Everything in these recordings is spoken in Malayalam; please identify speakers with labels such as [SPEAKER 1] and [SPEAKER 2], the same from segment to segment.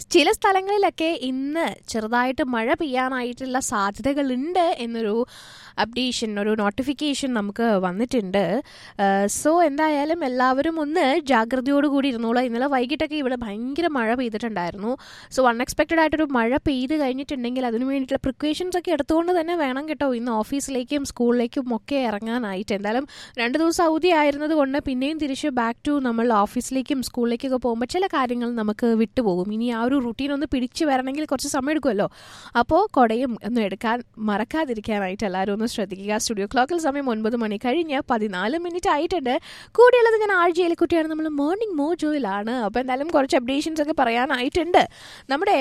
[SPEAKER 1] ചില സ്ഥലങ്ങളിലൊക്കെ ഇന്ന് ചെറുതായിട്ട് മഴ പെയ്യാനായിട്ടുള്ള സാധ്യതകളുണ്ട് എന്നൊരു അപ്ഡേഷൻ ഒരു നോട്ടിഫിക്കേഷൻ നമുക്ക് വന്നിട്ടുണ്ട് സോ എന്തായാലും എല്ലാവരും ഒന്ന് ജാഗ്രതയോടുകൂടി ഇരുന്നോളൂ ഇന്നലെ വൈകിട്ടൊക്കെ ഇവിടെ ഭയങ്കര മഴ പെയ്തിട്ടുണ്ടായിരുന്നു സോ അൺഎക്സ്പെക്റ്റഡ് ആയിട്ടൊരു മഴ പെയ്ത് കഴിഞ്ഞിട്ടുണ്ടെങ്കിൽ അതിന് വേണ്ടിയിട്ടുള്ള പ്രിക്കോഷൻസ് ഒക്കെ എടുത്തുകൊണ്ട് തന്നെ വേണം കേട്ടോ ഇന്ന് ഓഫീസിലേക്കും സ്കൂളിലേക്കും ഒക്കെ ഇറങ്ങാനായിട്ട് എന്തായാലും രണ്ട് ദിവസം അവധി ആയിരുന്നത് കൊണ്ട് പിന്നെയും തിരിച്ച് ബാക്ക് ടു നമ്മൾ ഓഫീസിലേക്കും സ്കൂളിലേക്കൊക്കെ പോകുമ്പോൾ ചില കാര്യങ്ങൾ നമുക്ക് വിട്ടുപോകും ഇനി ആ ഒരു റുട്ടീൻ ഒന്ന് പിടിച്ചു വരണമെങ്കിൽ കുറച്ച് സമയം എടുക്കുമല്ലോ അപ്പോൾ കുടയും ഒന്നും എടുക്കാൻ മറക്കാതിരിക്കാനായിട്ട് എല്ലാവരും ഒന്ന് ശ്രദ്ധിക്കുക സ്റ്റുഡിയോ ക്ലോക്കിൽ സമയം ഒൻപത് മണി കഴിഞ്ഞ് പതിനാല് മിനിറ്റ് ആയിട്ടുണ്ട് കൂടിയുള്ളത് ഞാൻ ആഴ്ചയിലെ കുട്ടിയാണ് നമ്മൾ മോർണിംഗ് മോജോയിലാണ് അപ്പോൾ എന്തായാലും കുറച്ച് അപ്ഡേഷൻസ് ഒക്കെ പറയാനായിട്ടുണ്ട് നമ്മുടെ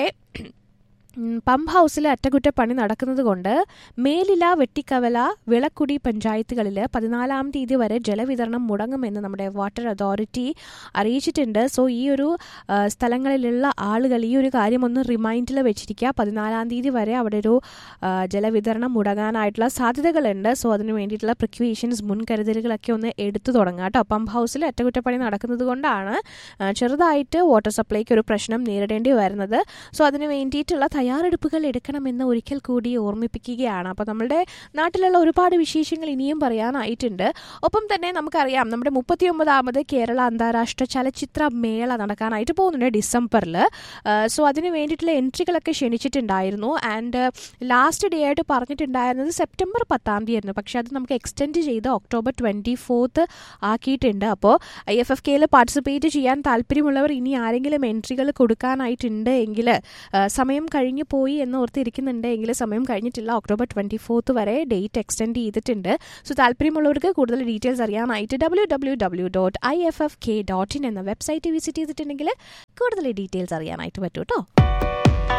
[SPEAKER 1] ഉം, പമ്പ് ഹൗസിൽ അറ്റകുറ്റപ്പണി നടക്കുന്നത് കൊണ്ട് മേലില വെട്ടിക്കവല വിളക്കുടി പഞ്ചായത്തുകളിൽ പതിനാലാം തീയതി വരെ ജലവിതരണം മുടങ്ങുമെന്ന് നമ്മുടെ വാട്ടർ അതോറിറ്റി അറിയിച്ചിട്ടുണ്ട് സോ ഈ ഒരു ആ, സ്ഥലങ്ങളിലുള്ള ആളുകൾ ഈ ഒരു കാര്യം ഒന്ന് റിമൈൻഡിൽ വെച്ചിരിക്കുക പതിനാലാം തീയതി വരെ അവിടെ ഒരു ആ, ജലവിതരണം മുടങ്ങാനായിട്ടുള്ള സാധ്യതകളുണ്ട് സോ അതിന് വേണ്ടിയിട്ടുള്ള പ്രിക്വേഷൻസ് മുൻകരുതലുകളൊക്കെ ഒന്ന് എടുത്തു തുടങ്ങാം കേട്ടോ പമ്പ് ഹൗസിൽ അറ്റകുറ്റപ്പണി നടക്കുന്നത് കൊണ്ടാണ് ആ, ചെറുതായിട്ട് വാട്ടർ സപ്ലൈക്ക് ഒരു പ്രശ്നം നേരിടേണ്ടി വരുന്നത് സോ അതിന് വേണ്ടിയിട്ടുള്ള തയ്യാറെടുപ്പുകൾ എടുക്കണമെന്ന് ഒരിക്കൽ കൂടി ഓർമ്മിപ്പിക്കുകയാണ് അപ്പോൾ നമ്മുടെ നാട്ടിലുള്ള ഒരുപാട് വിശേഷങ്ങൾ ഇനിയും പറയാനായിട്ടുണ്ട് ഒപ്പം തന്നെ നമുക്കറിയാം നമ്മുടെ മുപ്പത്തിയൊമ്പതാമത് കേരള അന്താരാഷ്ട്ര ചലച്ചിത്ര മേള നടക്കാനായിട്ട് പോകുന്നുണ്ട് ഡിസംബറിൽ സോ അതിന് വേണ്ടിയിട്ടുള്ള എൻട്രികളൊക്കെ ക്ഷണിച്ചിട്ടുണ്ടായിരുന്നു ആൻഡ് ലാസ്റ്റ് ഡേ ആയിട്ട് പറഞ്ഞിട്ടുണ്ടായിരുന്നത് സെപ്റ്റംബർ പത്താം തീയതി ആയിരുന്നു പക്ഷേ അത് നമുക്ക് എക്സ്റ്റെൻഡ് ചെയ്ത് ഒക്ടോബർ ട്വൻറ്റി ഫോർത്ത് ആക്കിയിട്ടുണ്ട് അപ്പോൾ ഐ എഫ് എഫ് കെയിൽ പാർട്ടിസിപ്പേറ്റ് ചെയ്യാൻ താല്പര്യമുള്ളവർ ഇനി ആരെങ്കിലും എൻട്രികൾ കൊടുക്കാനായിട്ടുണ്ട് എങ്കിൽ സമയം കഴിഞ്ഞു പോയി എന്ന് ഓർത്തിരിക്കുന്നുണ്ട് എങ്കിൽ സമയം കഴിഞ്ഞിട്ടില്ല ഒക്ടോബർ ട്വൻറ്റി ഫോർത്ത് വരെ ഡേറ്റ് എക്സ്റ്റെൻഡ് ചെയ്തിട്ടുണ്ട് സോ താല്പര്യമുള്ളവർക്ക് കൂടുതൽ ഡീറ്റെയിൽസ് അറിയാനായിട്ട് W W W dot I F F K dot in എന്ന വെബ്സൈറ്റ് വിസിറ്റ് ചെയ്തിട്ടുണ്ടെങ്കിൽ കൂടുതൽ ഡീറ്റെയിൽസ് അറിയാനായിട്ട് പറ്റും കേട്ടോ